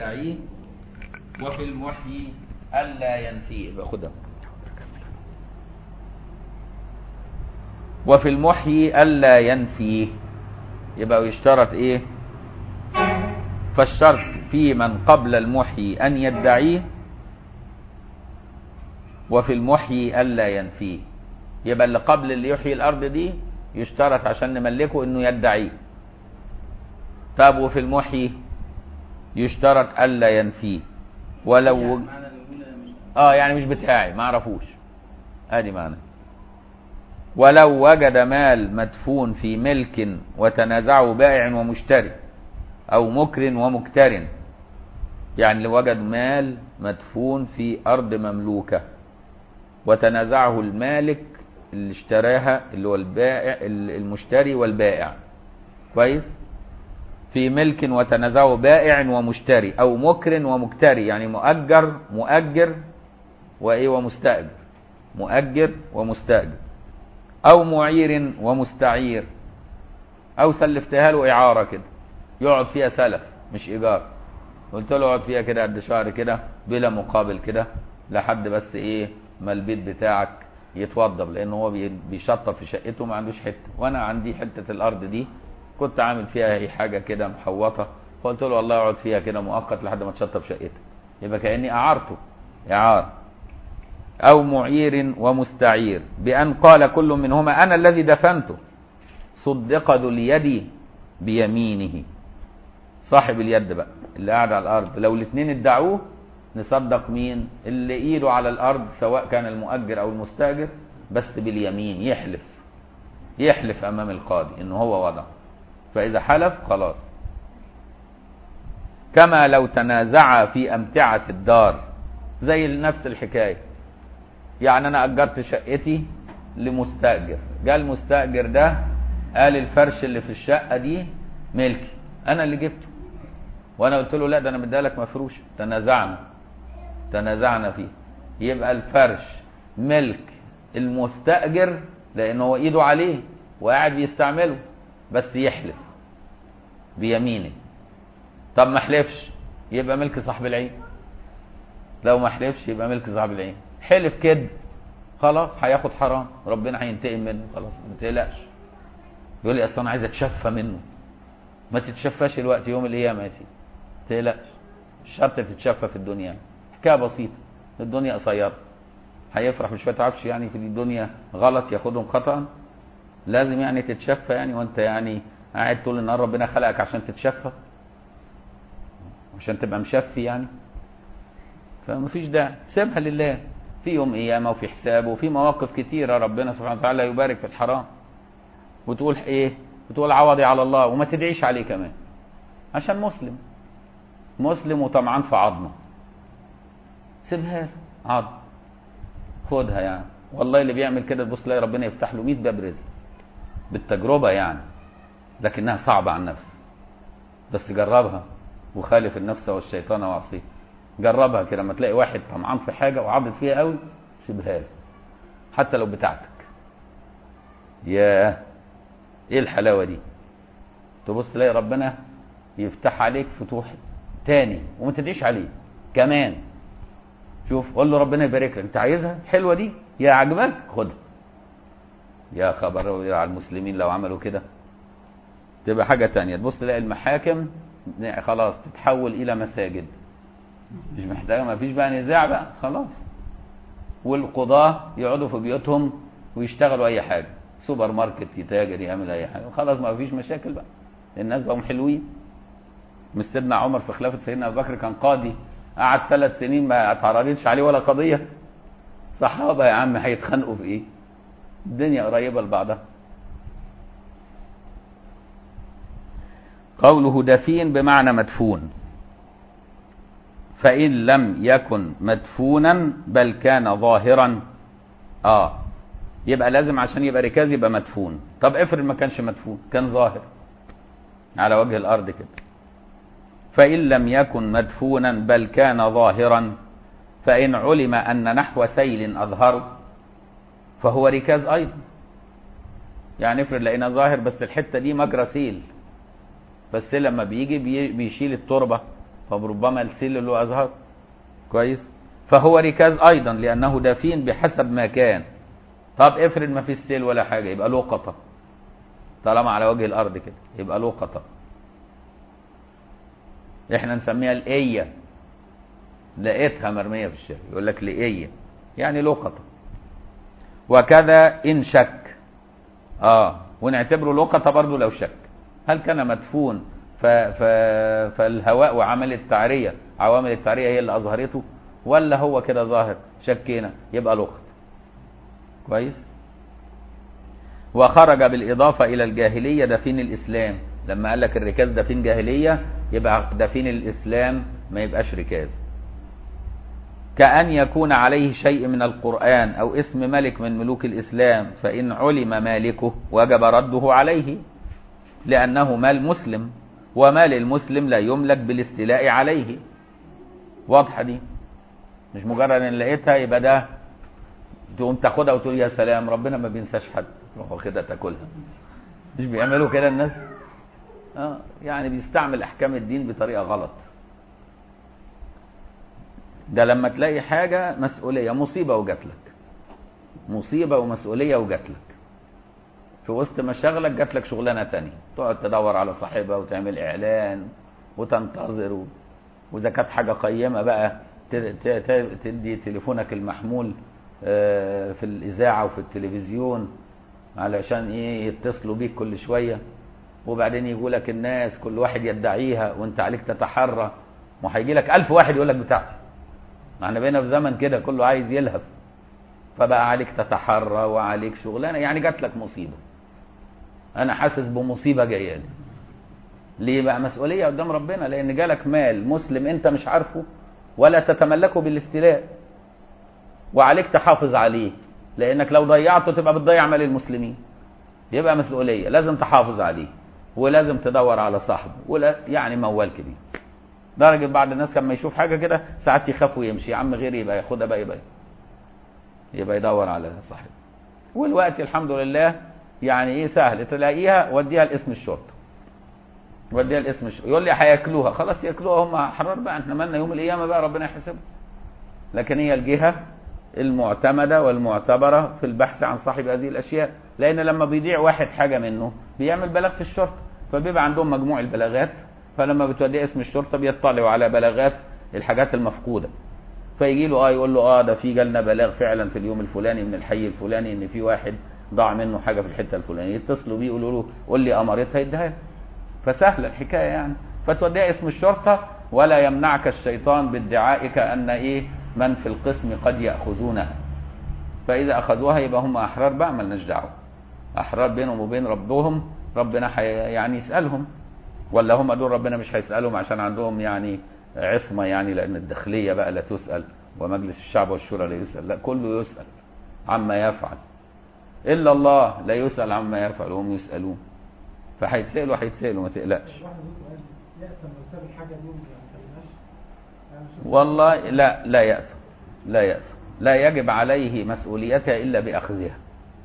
يدعيه وفي المحيي ألا ينفيه باخدها وفي المحيي ألا ينفيه يبقى يشترط ايه فالشرط في من قبل المحيي أن يدعيه وفي المحيي ألا ينفيه يبقى اللي قبل اللي يحيي الأرض دي يشترط عشان نملكه إنه يدعيه طب وفي المحيي يشترط ألا ينفيه ولو اه يعني مش بتاعي ما اعرفوش ادي معنى ولو وجد مال مدفون في ملك وتنازعه بائع ومشتري او مكر ومكتر يعني لو وجد مال مدفون في ارض مملوكه وتنازعه المالك اللي اشتراها اللي هو البائع المشتري والبائع كويس في ملك وتنازعه بائع ومشتري او مكر ومكتري يعني مؤجر مؤجر وايه ومستاجر مؤجر ومستاجر او معير ومستعير او سلفتها له اعاره كده يقعد فيها سلف مش ايجار قلت له اقعد فيها كده قد شهر كده بلا مقابل كده لحد بس ايه ما البيت بتاعك يتوضب لان هو بيشطب في شقته ما عندوش حته وانا عندي حته الارض دي كنت عامل فيها اي حاجه كده محوطه فقلت له والله اقعد فيها كده مؤقت لحد ما تشطب شقتك يبقى كاني اعرته اعار او معير ومستعير بان قال كل منهما انا الذي دفنته صدق ذو اليد بيمينه صاحب اليد بقى اللي قاعد على الارض لو الاثنين ادعوه نصدق مين اللي ايده على الارض سواء كان المؤجر او المستاجر بس باليمين يحلف يحلف امام القاضي ان هو وضع فاذا حلف خلاص كما لو تنازع في امتعه الدار زي نفس الحكايه يعني انا اجرت شقتي لمستاجر جاء المستاجر ده قال الفرش اللي في الشقه دي ملكي انا اللي جبته وانا قلت له لا ده انا مديها لك مفروش تنازعنا تنازعنا فيه يبقى الفرش ملك المستاجر لان هو ايده عليه وقاعد بيستعمله بس يحلف بيمينه طب ما حلفش يبقى ملك صاحب العين لو ما حلفش يبقى ملك صاحب العين حلف كده خلاص هياخد حرام ربنا هينتقم منه خلاص ما تقلقش يقول لي اصل انا عايز اتشفى منه ما تتشفاش الوقت يوم القيامه يا سيدي تقلقش الشرط تتشفى في الدنيا حكايه بسيطه الدنيا قصيره هيفرح مش تعرفش يعني في الدنيا غلط ياخدهم خطأ لازم يعني تتشفى يعني وانت يعني قاعد طول النهار ربنا خلقك عشان تتشفى عشان تبقى مشفي يعني فمفيش داعي سيبها لله في يوم قيامه وفي حساب وفي مواقف كتيره ربنا سبحانه وتعالى يبارك في الحرام وتقول ايه وتقول عوضي على الله وما تدعيش عليه كمان عشان مسلم مسلم وطمعان في عظمه سيبها له عظم خدها يعني والله اللي بيعمل كده تبص تلاقي ربنا يفتح له 100 باب رزق بالتجربه يعني لكنها صعبه على النفس بس جربها وخالف النفس والشيطان وعصيه جربها كده لما تلاقي واحد طمعان في حاجه وعاضد فيها قوي سيبها له حتى لو بتاعتك ياه ايه الحلاوه دي تبص تلاقي ربنا يفتح عليك فتوح تاني وما تدعيش عليه كمان شوف قول له ربنا يبارك لك انت عايزها حلوه دي يا عجبك خدها يا خبر على المسلمين لو عملوا كده تبقى حاجه تانية تبص تلاقي المحاكم خلاص تتحول الى مساجد مش محتاجه ما فيش بقى نزاع بقى خلاص والقضاه يقعدوا في بيوتهم ويشتغلوا اي حاجه سوبر ماركت يتاجر يعمل اي حاجه خلاص ما فيش مشاكل بقى الناس بقوا حلوين مش سيدنا عمر في خلافه سيدنا ابو بكر كان قاضي قعد ثلاث سنين ما اتعرضتش عليه ولا قضيه صحابه يا عم هيتخانقوا في ايه الدنيا قريبه لبعضها قوله دفين بمعنى مدفون فإن لم يكن مدفونا بل كان ظاهرا اه يبقى لازم عشان يبقى ركاز يبقى مدفون طب افرض ما كانش مدفون كان ظاهر على وجه الارض كده فإن لم يكن مدفونا بل كان ظاهرا فإن علم أن نحو سيل أظهر فهو ركاز أيضا يعني افرض لقينا ظاهر بس الحتة دي مجرى سيل فالسيل لما بيجي بي- بيشيل التربة فربما السيل له ازهار كويس فهو ركاز ايضا لانه دفين بحسب ما كان طب افرض ما فيش سيل ولا حاجه يبقى لقطه طالما على وجه الارض كده يبقى لقطه احنا نسميها الايه لقيتها مرميه في الشارع يقول لك لقيه يعني لقطه وكذا ان شك اه ونعتبره لقطه برضه لو شك هل كان مدفون ف... ف... فالهواء وعمل التعريه عوامل التعريه هي اللي اظهرته ولا هو كده ظاهر شكينا يبقى لقط كويس وخرج بالإضافة إلى الجاهلية دفين الإسلام لما قال لك الركاز دفين جاهلية يبقى دفين الإسلام ما يبقاش ركاز كأن يكون عليه شيء من القرآن أو اسم ملك من ملوك الإسلام فإن علم مالكه وجب رده عليه لأنه مال مسلم ومال المسلم لا يملك بالاستيلاء عليه واضحة دي مش مجرد ان لقيتها يبقى ده تقوم تاخدها وتقول يا سلام ربنا ما بينساش حد تروح واخدها تاكلها مش بيعملوا كده الناس اه يعني بيستعمل احكام الدين بطريقه غلط ده لما تلاقي حاجه مسؤوليه مصيبه وجات لك مصيبه ومسؤوليه وجات لك في وسط مشاغلك جات لك شغلانه تانية تقعد تدور على صاحبها وتعمل اعلان وتنتظر و... واذا كانت حاجه قيمه بقى ت- ت- ت- تدي تليفونك المحمول آه، في الاذاعه وفي التلفزيون علشان ايه يتصلوا بيك كل شويه وبعدين يقول لك الناس كل واحد يدعيها وانت عليك تتحرى وهيجي لك ألف واحد يقول لك بتاعتي ما احنا بقينا في زمن كده كله عايز يلهف فبقى عليك تتحرى وعليك شغلانه يعني جات لك مصيبه انا حاسس بمصيبه جايه لي ليه بقى مسؤوليه قدام ربنا لان جالك مال مسلم انت مش عارفه ولا تتملكه بالاستيلاء وعليك تحافظ عليه لانك لو ضيعته تبقى بتضيع مال المسلمين يبقى مسؤوليه لازم تحافظ عليه ولازم تدور على صاحبه ولا يعني موال كبير درجة بعض الناس لما يشوف حاجة كده ساعات يخاف ويمشي يا عم غيري يبقى ياخدها بقى يبقى يبقى يدور على صاحبه والوقت الحمد لله يعني ايه سهل تلاقيها وديها لاسم الشرطة وديها لاسم الشرطة يقول لي هياكلوها خلاص ياكلوها هم احرار بقى احنا مالنا يوم القيامة بقى ربنا يحاسبهم لكن هي الجهة المعتمدة والمعتبرة في البحث عن صاحب هذه الأشياء لأن لما بيضيع واحد حاجة منه بيعمل بلاغ في الشرطة فبيبقى عندهم مجموع البلاغات فلما بتوديه اسم الشرطة بيطلعوا على بلاغات الحاجات المفقودة فيجي له اه يقول له اه ده في جالنا بلاغ فعلا في اليوم الفلاني من الحي الفلاني ان في واحد ضاع منه حاجة في الحتة الفلانية يتصلوا بيه يقولوا له قول لي امارتها يديها له. فسهلة الحكاية يعني فتوديها اسم الشرطة ولا يمنعك الشيطان بادعائك ان ايه من في القسم قد يأخذونها فإذا أخذوها يبقى هم أحرار بقى ملناش دعوة أحرار بينهم وبين ربهم ربنا حي يعني يسألهم ولا هم دول ربنا مش هيسألهم عشان عندهم يعني عصمة يعني لأن الداخلية بقى لا تسأل ومجلس الشعب والشورى لا يسأل لا كله يسأل عما يفعل إلا الله لا يسأل عما يفعل وهم يسألون فهيتسألوا هيتسألوا ما تقلقش واحد يقول يأثم لو ساب الحاجة دي وما سابهاش يعني شوف- والله لا لا يأثم لا يأثم لا يجب عليه مسؤوليتها إلا بأخذها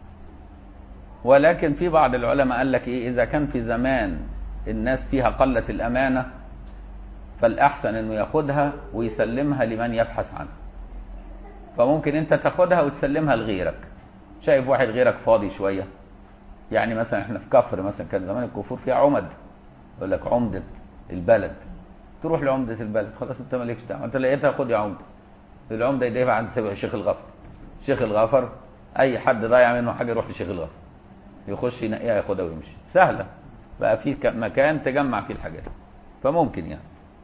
ولكن في بعض العلماء قال لك إيه إذا كان في زمان الناس فيها قلة الأمانة فالأحسن إنه ياخدها ويسلمها لمن يبحث عنها فممكن أنت تاخدها وتسلمها لغيرك شايف واحد غيرك فاضي شوية يعني مثلا احنا في كفر مثلا كان زمان الكفور فيها عمد يقول لك عمدة البلد تروح لعمدة البلد خلاص انت مالكش دعوه انت لقيتها خد يا عمدة العمدة يديها عند سيب- شيخ الغفر شيخ الغفر اي حد ضايع منه حاجة يروح لشيخ الغفر يخش ينقيها ياخدها ويمشي سهلة بقى في ك- مكان تجمع فيه الحاجات فممكن يعني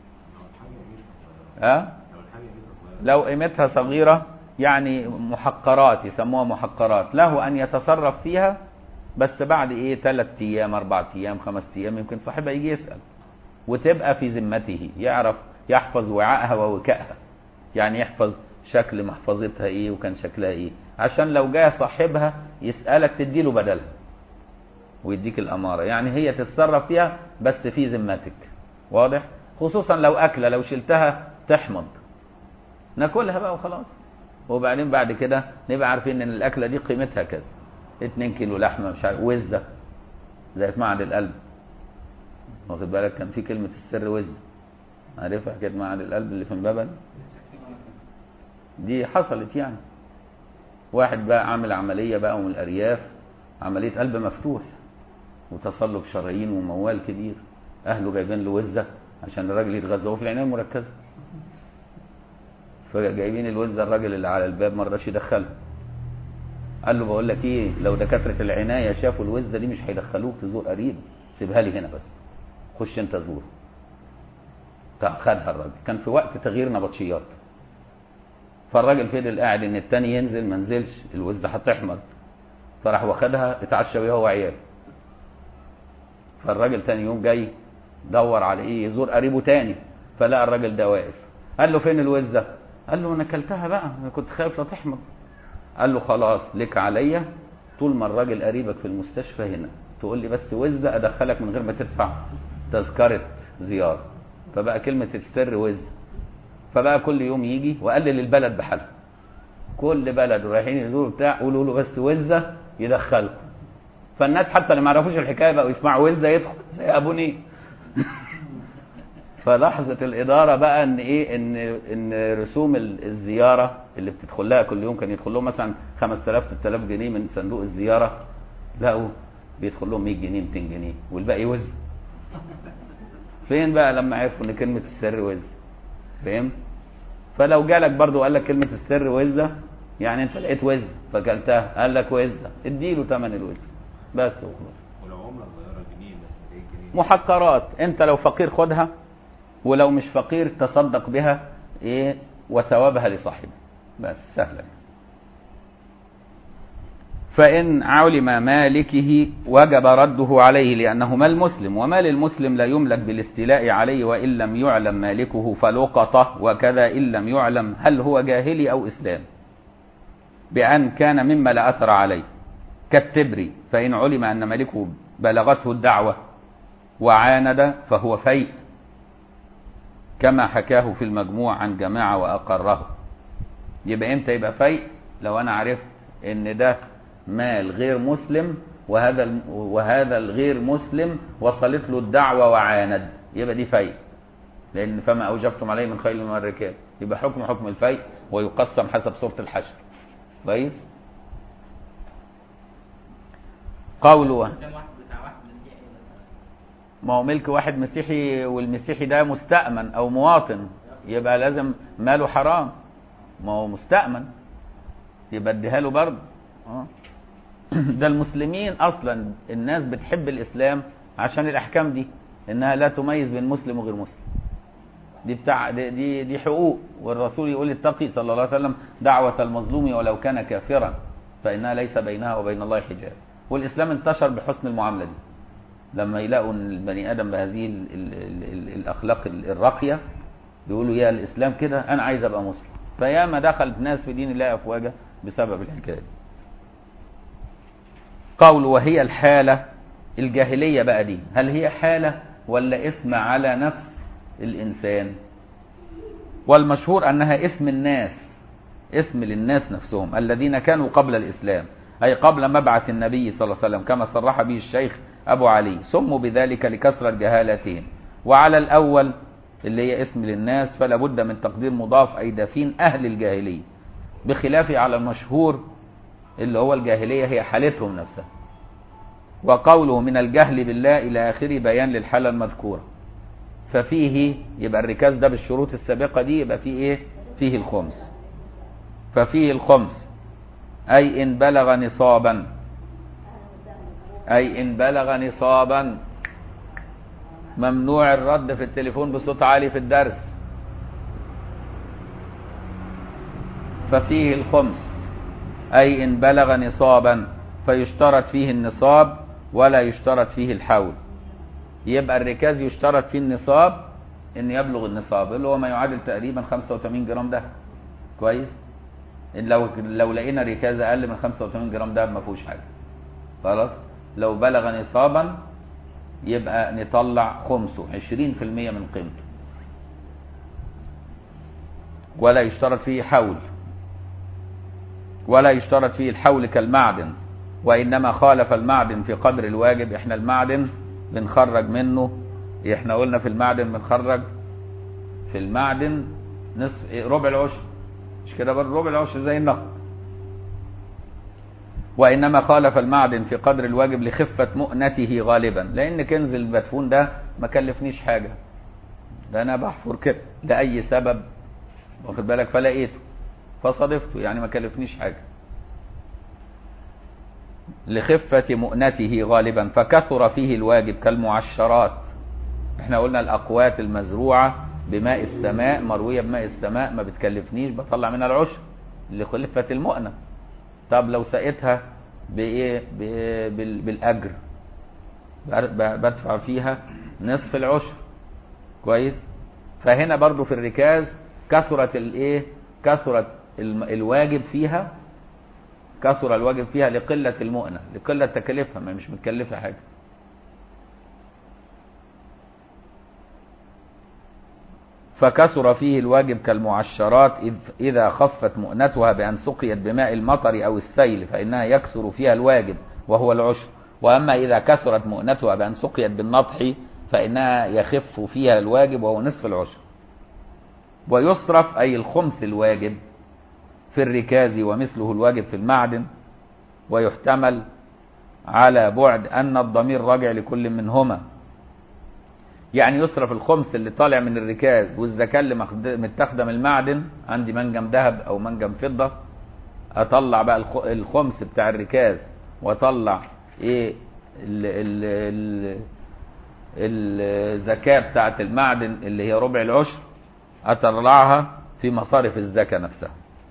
ها لو قيمتها صغيرة يعني محقرات يسموها محقرات له أن يتصرف فيها بس بعد إيه ثلاث أيام أربع أيام خمس أيام يمكن صاحبها يجي يسأل وتبقى في ذمته يعرف يحفظ وعائها ووكائها يعني يحفظ شكل محفظتها إيه وكان شكلها إيه عشان لو جاء صاحبها يسألك تديله بدلها ويديك الأمارة يعني هي تتصرف فيها بس في ذمتك واضح خصوصا لو أكلة لو شلتها تحمض ناكلها بقى وخلاص وبعدين بعد كده نبقى عارفين ان الاكله دي قيمتها كذا 2 كيلو لحمه مش عارف وزه زي في معهد القلب واخد بالك كان في كلمه السر وزه عارفها حكايه معهد القلب اللي في امبابه دي حصلت يعني واحد بقى عامل عمليه بقى من الارياف عمليه قلب مفتوح وتصلب شرايين وموال كبير اهله جايبين له وزه عشان الراجل يتغذى وهو في العنايه المركزه فجايبين الوزه الراجل اللي على الباب ما رضاش يدخلها قال له بقول لك ايه لو دكاتره العنايه شافوا الوزه دي مش هيدخلوك تزور قريب سيبها لي هنا بس خش انت زور خدها الراجل كان في وقت تغيير نبطشيات فالراجل فضل قاعد ان التاني ينزل ما نزلش الوزه هتحمض فراح واخدها اتعشى بيها هو وعياله فالراجل تاني يوم جاي دور على ايه يزور قريبه تاني فلقى الراجل ده واقف قال له فين الوزه قال له انا اكلتها بقى انا كنت خايف لا تحمض قال له خلاص لك عليا طول ما الراجل قريبك في المستشفى هنا تقول لي بس وزه ادخلك من غير ما تدفع تذكره زياره فبقى كلمه السر وز فبقى كل يوم يجي وقلل البلد بحالها كل بلد رايحين يزوروا بتاع قولوا له بس وزه يدخلكم فالناس حتى اللي ما يعرفوش الحكايه بقوا يسمعوا وزه يدخل زي ابوني فلاحظت الاداره بقى ان ايه ان ان رسوم الزياره اللي بتدخل لها كل يوم كان يدخل لهم مثلا 5000 6000 جنيه من صندوق الزياره لقوا بيدخل لهم 100 جنيه 200 جنيه والباقي وز فين بقى لما عرفوا ان كلمه السر وز فاهم فلو جالك برضو وقال لك كلمه السر وزه يعني انت لقيت وز فكلتها قال لك وزه اديله ثمن الوز بس وخلاص والعمله صغيره جنيه بس ايه جنيه محقرات انت لو فقير خدها ولو مش فقير تصدق بها ايه وثوابها لصاحبه بس سهله فإن علم مالكه وجب رده عليه لأنه مال مسلم ومال المسلم لا يملك بالاستيلاء عليه وإن لم يعلم مالكه فلقطه وكذا إن لم يعلم هل هو جاهلي أو إسلام بأن كان مما لا أثر عليه كالتبري فإن علم أن مالكه بلغته الدعوة وعاند فهو فيء كما حكاه في المجموع عن جماعة وأقره يبقى امتى يبقى فيء لو أنا عرفت إن ده مال غير مسلم وهذا وهذا الغير مسلم وصلت له الدعوة وعاند يبقى دي فيء لأن فما أوجبتم عليه من خيل من الركاب يبقى حكم حكم الفيء ويقسم حسب سورة الحشر كويس قوله ما هو ملك واحد مسيحي والمسيحي ده مستأمن أو مواطن يبقى لازم ماله حرام ما هو مستأمن يبقى اديها له برضه اه ده المسلمين اصلا الناس بتحب الاسلام عشان الاحكام دي انها لا تميز بين مسلم وغير مسلم دي بتاع دي دي, دي حقوق والرسول يقول اتقي صلى الله عليه وسلم دعوة المظلوم ولو كان كافرا فإنها ليس بينها وبين الله حجاب والإسلام انتشر بحسن المعاملة دي لما يلاقوا ان البني ادم بهذه ال ال ال ال الاخلاق الراقيه بيقولوا يا الاسلام كده انا عايز ابقى مسلم فياما دخلت ناس في دين الله افواجا بسبب الحكايه دي قول وهي الحالة الجاهلية بقى دي هل هي حالة ولا اسم على نفس الإنسان والمشهور أنها اسم الناس اسم للناس نفسهم الذين كانوا قبل الإسلام أي قبل مبعث النبي صلى الله عليه وسلم كما صرح به الشيخ أبو علي سموا بذلك لكثرة جهالتهم وعلى الأول اللي هي اسم للناس فلا بد من تقدير مضاف أي دفين أهل الجاهلية بخلافه على المشهور اللي هو الجاهلية هي حالتهم نفسها وقوله من الجهل بالله إلى آخره بيان للحالة المذكورة ففيه يبقى الركاز ده بالشروط السابقة دي يبقى فيه إيه فيه الخمس ففيه الخمس أي إن بلغ نصابا أي إن بلغ نصابا ممنوع الرد في التليفون بصوت عالي في الدرس ففيه الخمس أي إن بلغ نصابا فيشترط فيه النصاب ولا يشترط فيه الحول يبقى الركاز يشترط فيه النصاب ان يبلغ النصاب اللي هو ما يعادل تقريبا 85 جرام دهب كويس إن لو لو لقينا ركاز اقل من 85 جرام دهب ما فيهوش حاجه خلاص لو بلغ نصابا يبقى نطلع خمسه 20% من قيمته ولا يشترط فيه حول ولا يشترط فيه الحول كالمعدن وإنما خالف المعدن في قدر الواجب احنا المعدن بنخرج منه احنا قلنا في المعدن بنخرج في المعدن نصف إيه؟ ربع العشر مش كده برضه ربع العشر زي النقد وإنما خالف المعدن في قدر الواجب لخفة مؤنته غالبا لأن كنز المدفون ده ما كلفنيش حاجة ده أنا بحفر كده لأي سبب واخد بالك فلقيته فصادفته يعني ما كلفنيش حاجة لخفة مؤنته غالبا فكثر فيه الواجب كالمعشرات احنا قلنا الأقوات المزروعة بماء السماء مروية بماء السماء ما بتكلفنيش بطلع منها العشر لخلفة المؤنة طب لو سقيتها بايه ب- بال- بالاجر بر- بدفع فيها نصف العشر كويس فهنا برضو في الركاز كثرت الايه كثرت الم- الواجب فيها كثر الواجب فيها لقلة المؤنة لقلة تكلفها ما مش متكلفة حاجة فكثر فيه الواجب كالمعشرات إذ إذا خفت مؤنتها بأن سقيت بماء المطر أو السيل فإنها يكثر فيها الواجب وهو العشر وأما إذا كثرت مؤنتها بأن سقيت بالنطح فإنها يخف فيها الواجب وهو نصف العشر ويصرف أي الخمس الواجب في الركاز ومثله الواجب في المعدن ويحتمل على بعد أن الضمير راجع لكل منهما يعني يصرف الخمس اللي طالع من الركاز والزكاة اللي مخد- متاخدة من المعدن عندي منجم ذهب أو منجم فضة أطلع بقى الخ- الخمس بتاع الركاز وأطلع إيه ال ال ال الزكاة بتاعت المعدن اللي هي ربع العشر أطلعها في مصارف الزكاة نفسها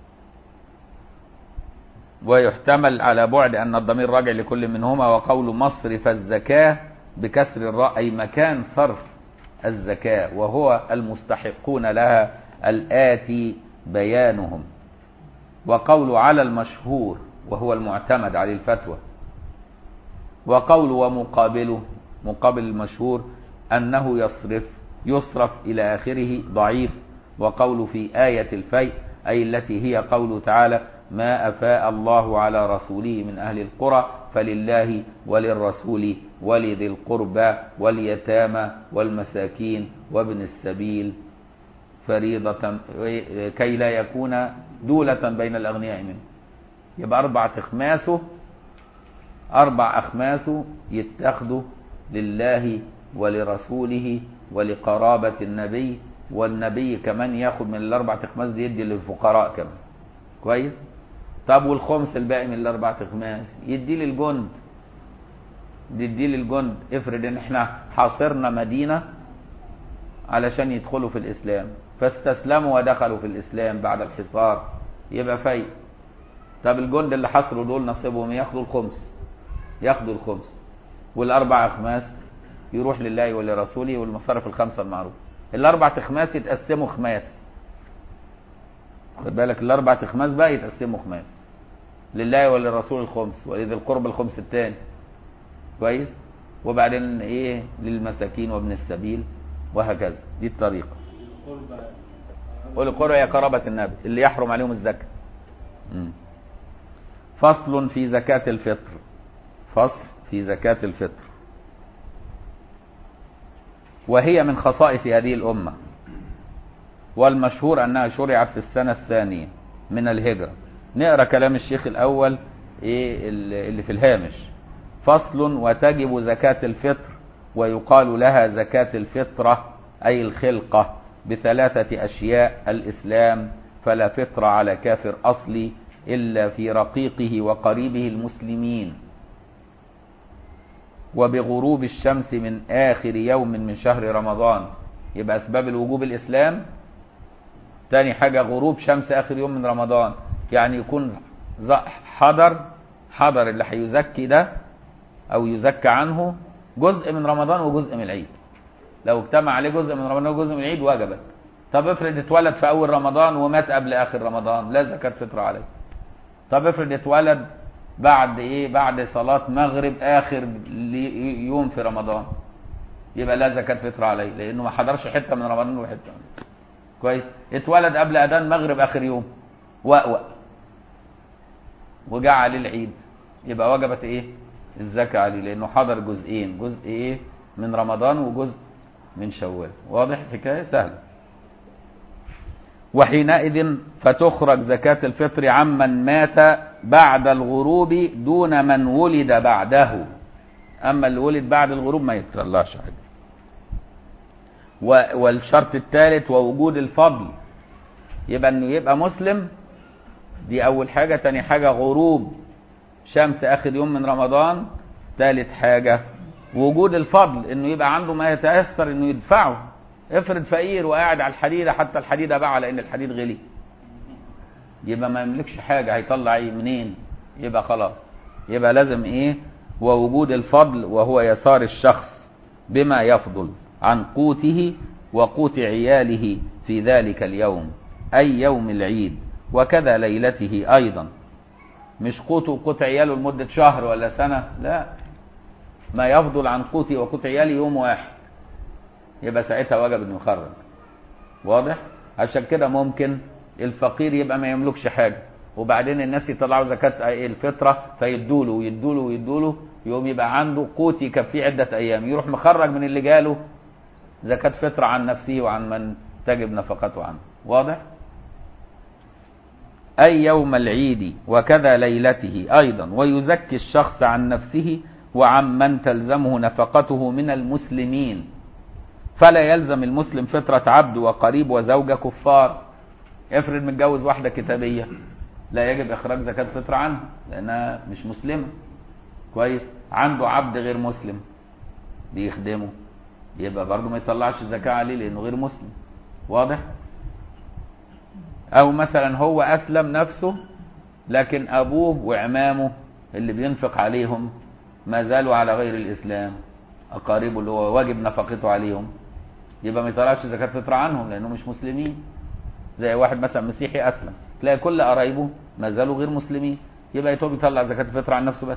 ويحتمل على بعد أن الضمير راجع لكل منهما وقول مصرف الزكاة بكسر الراء أي مكان صرف الزكاة وهو المستحقون لها الآتي بيانهم وقول على المشهور وهو المعتمد على الفتوى وقول ومقابله مقابل المشهور أنه يصرف يصرف إلى آخره ضعيف وقول في آية الفيء أي التي هي قوله تعالى ما أفاء الله على رسوله من أهل القرى فلله وللرسول ولذي القربى واليتامى والمساكين وابن السبيل فريضة كي لا يكون دولة بين الأغنياء منه يبقى أربع أخماسه أربع أخماسه يتخذوا لله ولرسوله ولقرابة النبي والنبي كمان ياخد من الأربع أخماس دي يدي للفقراء كمان كويس طب والخمس الباقي من الأربع أخماس يدي للجند يدي للجند افرض ان احنا حاصرنا مدينة علشان يدخلوا في الإسلام فاستسلموا ودخلوا في الإسلام بعد الحصار يبقى فايق طب الجند اللي حصروا دول نصيبهم ياخدوا الخمس ياخدوا الخمس والأربع أخماس يروح لله ولرسوله والمصارف الخمسة المعروفة الأربع أخماس يتقسموا خماس خد بالك الأربع أخماس بقى يتقسموا خماس لله وللرسول الخمس ولذي القرب الخمس الثاني كويس وبعدين ايه للمساكين وابن السبيل وهكذا دي الطريقة والقرى هي قرابة النبي اللي يحرم عليهم الزكاة مم. فصل في زكاة الفطر فصل في زكاة الفطر وهي من خصائص هذه الأمة والمشهور أنها شرعت في السنة الثانية من الهجرة نقرأ كلام الشيخ الأول إيه اللي في الهامش فصل وتجب زكاة الفطر ويقال لها زكاة الفطرة أي الخلقة بثلاثة أشياء الإسلام فلا فطر على كافر أصلي إلا في رقيقه وقريبه المسلمين وبغروب الشمس من آخر يوم من شهر رمضان يبقى أسباب الوجوب الإسلام تاني حاجة غروب شمس آخر يوم من رمضان يعني يكون حضر حضر اللي هيزكي ده أو يزكى عنه جزء من رمضان وجزء من العيد لو اجتمع عليه جزء من رمضان وجزء من العيد وجبت طب افرض اتولد في أول رمضان ومات قبل آخر رمضان لا زكاة فطر عليه طب افرض اتولد بعد ايه بعد صلاة مغرب اخر يوم في رمضان يبقى لا زكاة فطر عليه لانه ما حضرش حتة من رمضان وحتة كويس اتولد قبل اذان مغرب اخر يوم وأوأ وجاء عليه العيد يبقى وجبت ايه الزكاة عليه لانه حضر جزئين جزء ايه من رمضان وجزء من شوال واضح الحكاية سهلة وحينئذ فتخرج زكاة الفطر عمن مات بعد الغروب دون من ولد بعده أما اللي ولد بعد الغروب ما يطلعش حاجة و- والشرط الثالث ووجود الفضل يبقى انه يبقى مسلم دي اول حاجة تاني حاجة غروب شمس اخر يوم من رمضان ثالث حاجة وجود الفضل انه يبقى عنده ما يتيسر انه يدفعه افرض فقير وقاعد على الحديدة حتى الحديدة باع لان الحديد غلي يبقى ما يملكش حاجة هيطلع ايه منين يبقى خلاص يبقى لازم ايه ووجود الفضل وهو يسار الشخص بما يفضل عن قوته وقوت عياله في ذلك اليوم أي يوم العيد وكذا ليلته أيضا مش قوته وقوت عياله لمدة شهر ولا سنة لا ما يفضل عن قوتي وقوت عيالي يوم واحد يبقى ساعتها وجب انه يخرج واضح عشان كده ممكن الفقير يبقى ما يملكش حاجه وبعدين الناس يطلعوا زكاه الفطره فيدوا له ويدوا له ويدوا له يقوم يبقى عنده قوت يكفيه عده ايام يروح مخرج من اللي جاله زكاه فطره عن نفسه وعن من تجب نفقته عنه واضح أي يوم العيد وكذا ليلته أيضا ويزكي الشخص عن نفسه وعن من تلزمه نفقته من المسلمين فلا يلزم المسلم فطرة عبد وقريب وزوجة كفار افرض متجوز واحدة كتابية لا يجب إخراج زكاة فطرة عنها لأنها مش مسلمة كويس عنده عبد غير مسلم بيخدمه يبقى برضه ما يطلعش زكاة عليه لأنه غير مسلم واضح؟ او مثلا هو اسلم نفسه لكن ابوه وعمامه اللي بينفق عليهم ما زالوا على غير الاسلام اقاربه اللي هو واجب نفقته عليهم يبقى ما يطلعش زكاه فطره عنهم لانه مش مسلمين زي واحد مثلا مسيحي اسلم تلاقي كل قرايبه ما زالوا غير مسلمين يبقى يتوب يطلع زكاه الفطره عن نفسه بس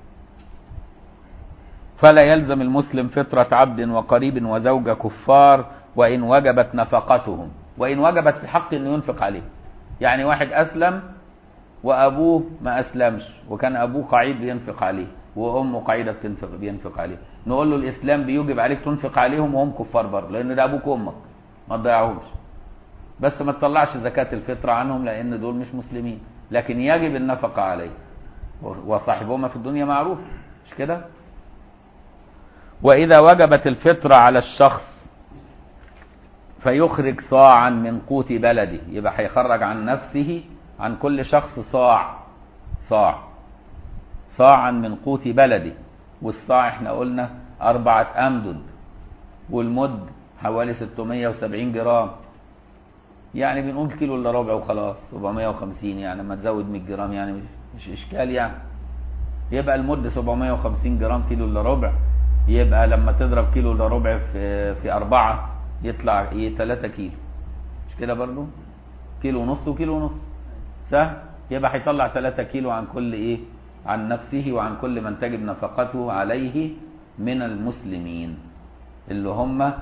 فلا يلزم المسلم فطرة عبد وقريب وزوجة كفار وإن وجبت نفقتهم وإن وجبت في حق إنه ينفق عليه يعني واحد أسلم وأبوه ما أسلمش وكان أبوه قعيد بينفق عليه وأمه قعيدة بتنفق بينفق عليه نقول له الإسلام بيوجب عليك تنفق عليهم وهم كفار برضه لأن ده أبوك وأمك ما تضيعهمش بس ما تطلعش زكاة الفطرة عنهم لأن دول مش مسلمين لكن يجب النفقة عليه وصاحبهما في الدنيا معروف مش كده وإذا وجبت الفطرة على الشخص فيخرج صاعا من قوت بلده يبقى هيخرج عن نفسه عن كل شخص صاع صاع صاعا من قوت بلده والصاع احنا قلنا أربعة أمدد والمد حوالي 670 جرام يعني بنقول كيلو الا ربع وخلاص 750 يعني لما تزود 100 جرام يعني مش, مش اشكال يعني يبقى المد 750 جرام كيلو الا ربع يبقى لما تضرب كيلو الا ربع في في أربعة يطلع ايه 3 كيلو مش كده برضو كيلو ونص وكيلو ونص سهل يبقى هيطلع 3 كيلو عن كل ايه عن نفسه وعن كل من تجب نفقته عليه من المسلمين اللي هم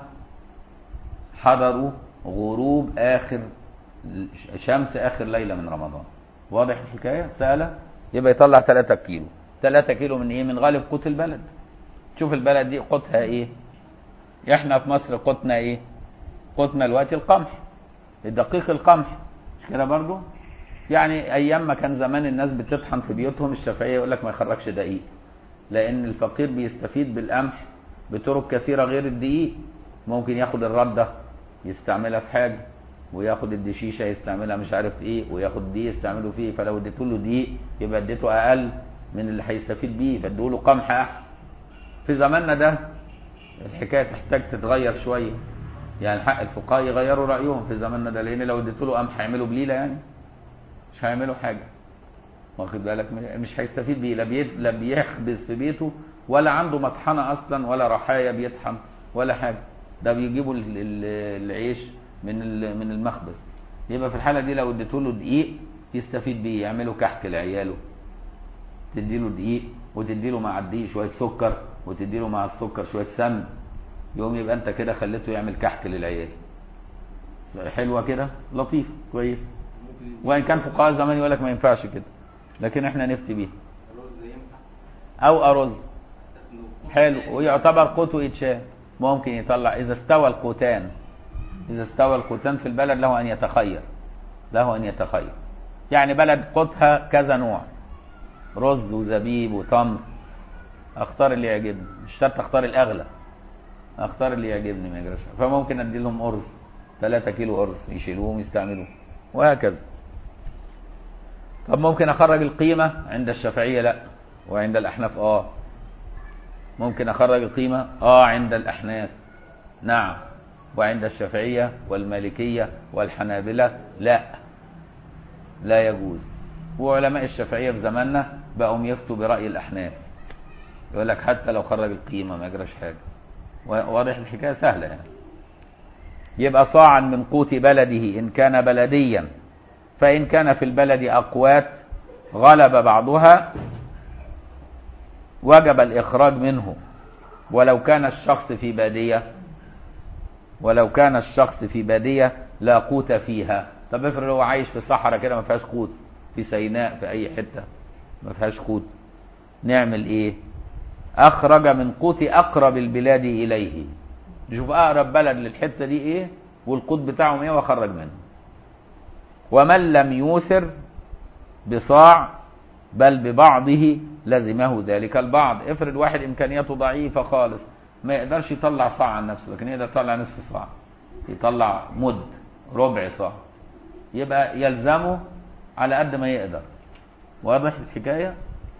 حضروا غروب اخر شمس اخر ليله من رمضان واضح الحكايه سهله يبقى يطلع 3 كيلو 3 كيلو من ايه من غالب قوت البلد شوف البلد دي قوتها ايه احنا في مصر قوتنا ايه قوتنا دلوقتي القمح الدقيق القمح مش كده برضو يعني ايام ما كان زمان الناس بتطحن في بيوتهم الشافعيه يقول لك ما يخرجش دقيق لان الفقير بيستفيد بالقمح بطرق كثيره غير الدقيق ممكن ياخد الرده يستعملها في حاجه وياخد الدشيشه يستعملها مش عارف ايه وياخد دي يستعمله فيه فلو اديته له دقيق يبقى اديته اقل من اللي هيستفيد بيه فادوا له قمح احسن في زماننا ده الحكايه تحتاج تتغير شويه يعني حق الفقهاء يغيروا رايهم في زماننا ده لان لو اديت له قمح هيعملوا بليله يعني مش هيعملوا حاجه واخد بالك مش هيستفيد بيه لا بيت لا بيخبز في بيته ولا عنده مطحنه اصلا ولا رحايا بيطحن ولا حاجه ده بيجيبوا العيش من من المخبز يبقى في الحاله دي لو اديت له دقيق يستفيد بيه يعملوا كحك لعياله تدي له دقيق وتدي له مع الدقيق شويه سكر وتدي له مع السكر شويه سمن يقوم يبقى انت كده خليته يعمل كحك للعيال حلوه كده لطيف كويس وان كان فقهاء زمان يقول لك ما ينفعش كده لكن احنا نفتي بيه او ارز حلو ويعتبر قوته يتشال ممكن يطلع اذا استوى القوتان اذا استوى القوتان في البلد له ان يتخير له ان يتخير يعني بلد قوتها كذا نوع رز وزبيب وتمر اختار اللي يعجبني مش شرط اختار الاغلى اختار اللي يعجبني ما يجراش حاجة. فممكن ادي لهم ارز 3 كيلو ارز يشيلوهم يستعملوه وهكذا طب ممكن اخرج القيمه عند الشافعيه لا وعند الاحناف اه ممكن اخرج القيمه اه عند الاحناف نعم وعند الشافعيه والمالكيه والحنابله لا لا يجوز وعلماء الشافعيه في زماننا بقوا يفتوا براي الاحناف يقول لك حتى لو خرج القيمه ما يجراش حاجه واضح الحكايه سهله يعني يبقى صاعا من قوت بلده ان كان بلديا فان كان في البلد اقوات غلب بعضها وجب الاخراج منه ولو كان الشخص في باديه ولو كان الشخص في باديه لا قوت فيها طب افرض هو عايش في صحراء كده ما فيهاش قوت في سيناء في اي حته ما فيهاش قوت نعمل ايه اخرج من قوت اقرب البلاد اليه نشوف اقرب بلد للحته دي ايه والقوت بتاعهم ايه واخرج منه ومن لم يوسر بصاع بل ببعضه لزمه ذلك البعض افرض واحد امكانياته ضعيفه خالص ما يقدرش يطلع صاع عن نفسه لكن يقدر يطلع نصف صاع يطلع مد ربع صاع يبقى يلزمه على قد ما يقدر واضح الحكايه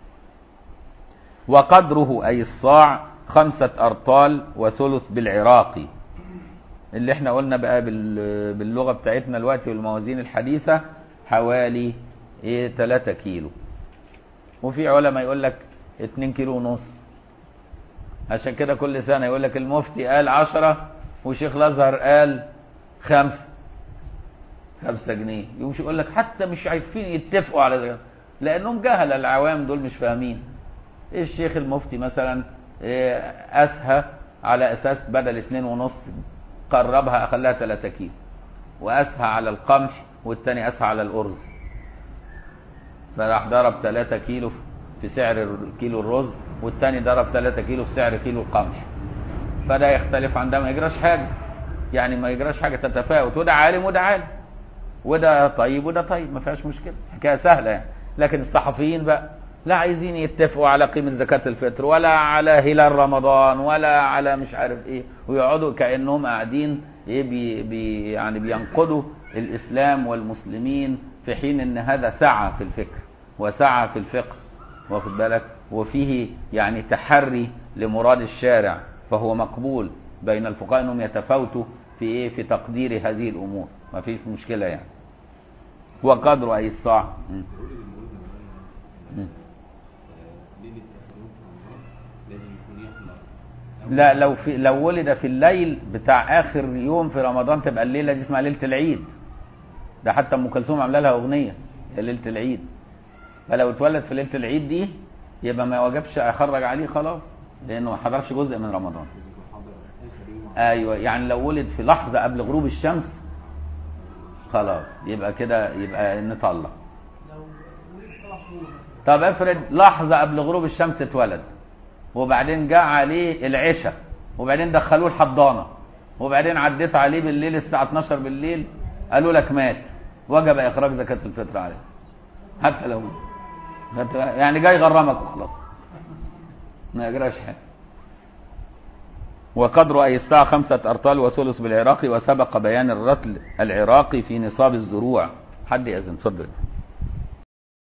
وقدره أي الصاع خمسة أرطال وثلث بالعراقي اللي احنا قلنا بقى بال- باللغة بتاعتنا دلوقتي والموازين الحديثة حوالي ايه 3 كيلو وفي علماء يقول لك 2 كيلو ونص عشان كده كل سنة يقول لك المفتي قال 10 وشيخ الازهر قال خمسة خمسة جنيه يمشي يقول لك حتى مش عارفين يتفقوا على ده لانهم جهل العوام دول مش فاهمين الشيخ المفتي مثلا إيه، اسهى على اساس بدل اتنين ونص قربها اخليها 3 كيلو واسهى على القمح والتاني اسهى على الارز فراح ضرب 3 كيلو في سعر كيلو الرز والتاني ضرب 3 كيلو في سعر كيلو القمح فده يختلف عن ده ما يجراش حاجه يعني ما يجراش حاجه تتفاوت وده عالم وده عالم وده طيب وده طيب ما فيهاش مشكله حكايه سهله يعني لكن الصحفيين بقى لا عايزين يتفقوا على قيمة زكاة الفطر ولا على هلال رمضان ولا على مش عارف ايه ويقعدوا كأنهم قاعدين ايه بي بي يعني بينقضوا الإسلام والمسلمين في حين ان هذا سعى في الفكر وسعى في الفقه واخد بالك وفيه يعني تحري لمراد الشارع فهو مقبول بين الفقهاء انهم يتفاوتوا في ايه في تقدير هذه الامور ما فيش مشكلة يعني وقدر اي الصاع م. ضروري المولد م. ليلة آخر يوم في رمضان لازم يكون يخلق لا لو في لو ولد في الليل بتاع اخر يوم في رمضان تبقى الليله دي اسمها ليله العيد ده حتى ام كلثوم عامله لها اغنيه هي ليله العيد فلو اتولد في ليله العيد دي يبقى ما وجبش اخرج عليه خلاص لانه ما حضرش جزء من رمضان لازم يكون حاضر آخر يوم ايوه يعني لو ولد في لحظه قبل غروب الشمس خلاص يبقى كده يبقى نطلع لو ولد سبع شهور مثلا طب افرض لحظة قبل غروب الشمس اتولد وبعدين جاء عليه العشاء وبعدين دخلوه الحضانة وبعدين عديت عليه بالليل الساعة 12 بالليل قالوا لك مات وجب إخراج زكاة الفطر عليه حتى لو حتى يعني جاي يغرمك وخلاص ما يجراش حاجة وقدر أي الساعة خمسة أرطال وثلث بالعراقي وسبق بيان الرطل العراقي في نصاب الزروع حد يأذن اتفضل